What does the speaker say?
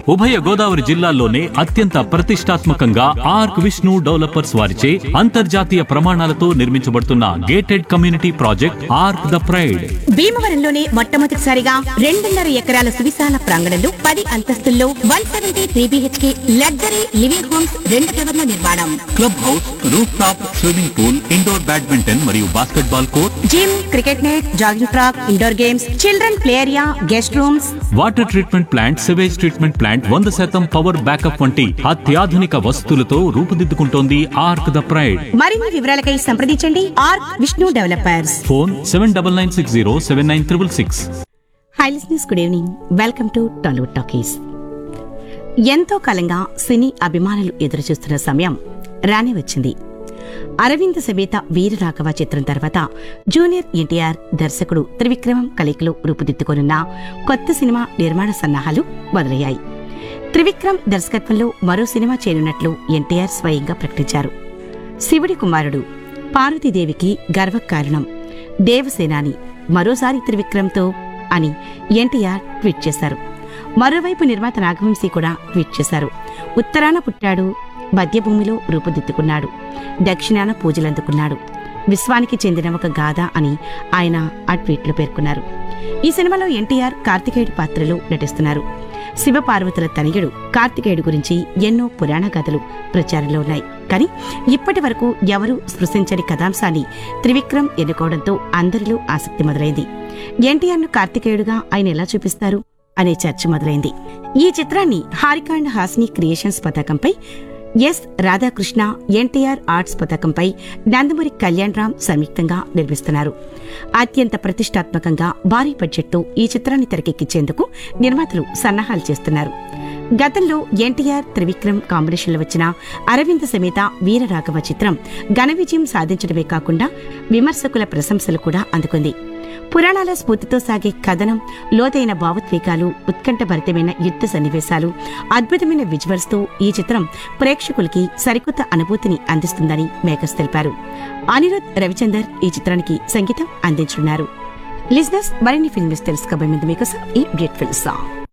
ఉభయ గోదావరి జిల్లాల్లోనే అత్యంత ప్రతిష్టాత్మకంగా ఆర్క్ విష్ణు డెవలపర్స్ వారిచే అంతర్జాతీయ ప్రమాణాలతో నిర్మించబడుతున్న gated community project Arc the pride భీమవరంలోనే మొట్టమొదటిసారిగా రెండున్నర ఎకరాల సువిశాల ప్రాంగణంలో పది అంతస్తుల్లో one seventy three BHK luxury living homes రెండు టవర్ల నిర్మాణం club house roof top swimming pool indoor badminton మరియు basketball court gym cricket net jogging track indoor games children play area guest rooms water treatment plant sewage treatment plant వంద శాతం power backup వంటి అత్యాధునిక వసతులతో రూపుదిద్దుకుంటోంది arc the pride మరిన్ని వివరాలకై సంప్రదించండి R Vishnu developers phone seven double nine six zero seven nine triple six hi listeners good evening welcome to Tollywood talkies ఎంతో కాలంగా సినీ అభిమానులు ఎదురుచూస్తున్న సమయం రానే వచ్చింది అరవింద్ సమేత వీరరాఘవ చిత్రం తర్వాత జూనియర్ ఎన్టీఆర్ దర్శకుడు త్రివిక్రమం కలయికలో రూపుదిద్దుకోనున్న కొత్త సినిమా నిర్మాణ సన్నాహాలు మొదలయ్యాయి త్రివిక్రమ్ దర్శకత్వంలో మరో సినిమా చేయనున్నట్లు ఎన్టీఆర్ స్వయంగా ప్రకటించారు శివుడి కుమారుడు పార్వతీదేవికి గర్వకారణం దేవసేనాని మరోసారి త్రివిక్రమ్తో అని ఎన్టీఆర్ ట్వీట్ చేశారు మరోవైపు నిర్మాత నాగవంశీ కూడా ట్వీట్ చేశారు ఉత్తరాన పుట్టాడు మధ్యభూమిలో రూపుదిద్దుకున్నాడు దక్షిణాన పూజలందుకున్నాడు విశ్వానికి చెందిన ఒక గాథ అని ఆయన ఆ ట్వీట్లో పేర్కొన్నారు ఈ సినిమాలో ఎన్టీఆర్ కార్తికేయుడి పాత్రలో నటిస్తున్నారు శివపార్వతుల తనయుడు కార్తికేయుడు గురించి ఎన్నో పురాణ కథలు ప్రచారంలో ఉన్నాయి కానీ ఇప్పటి వరకు ఎవరూ స్పృశించని కథాంశాన్ని త్రివిక్రమ్ ఎన్నుకోవడంతో అందరిలో ఆసక్తి మొదలైంది ఎన్టీఆర్ను కార్తికేయుడుగా ఆయన ఎలా చూపిస్తారు అనే చర్చ మొదలైంది ఈ చిత్రాన్ని హారికాండ్ హాస్ని క్రియేషన్స్ పతాకంపై ఎస్ రాధాకృష్ణ ఎన్టీఆర్ ఆర్ట్స్ పతాకంపై నందమూరి కళ్యాణ్ రామ్ సంయుక్తంగా నిర్మిస్తున్నారు అత్యంత ప్రతిష్టాత్మకంగా భారీ బడ్జెట్తో ఈ చిత్రాన్ని తెరకెక్కించేందుకు నిర్మాతలు సన్నాహాలు చేస్తున్నారు గతంలో ఎన్టీఆర్ త్రివిక్రమ్ కాంబినేషన్లో వచ్చిన అరవింద సమేత వీరరాఘవ చిత్రం ఘన విజయం సాధించడమే కాకుండా విమర్శకుల ప్రశంసలు కూడా అందుకుంది పురాణాల స్ఫూర్తితో సాగే కథనం లోతైన భావోద్వేగాలు ఉత్కంఠభరితమైన యుద్ధ సన్నివేశాలు అద్భుతమైన విజువల్స్ తో ఈ చిత్రం ప్రేక్షకులకి సరికొత్త అనుభూతిని అందిస్తుందని మేకర్స్ తెలిపారు అనిరుద్ రవిచందర్ ఈ చిత్రానికి సంగీతం అందించనున్నారు లిజినెస్ మరిన్ని ఫిల్మ్స్ తెలుసుకోబోయే ముందు మీకోసం ఈ బ్యూటిఫుల్ సాంగ్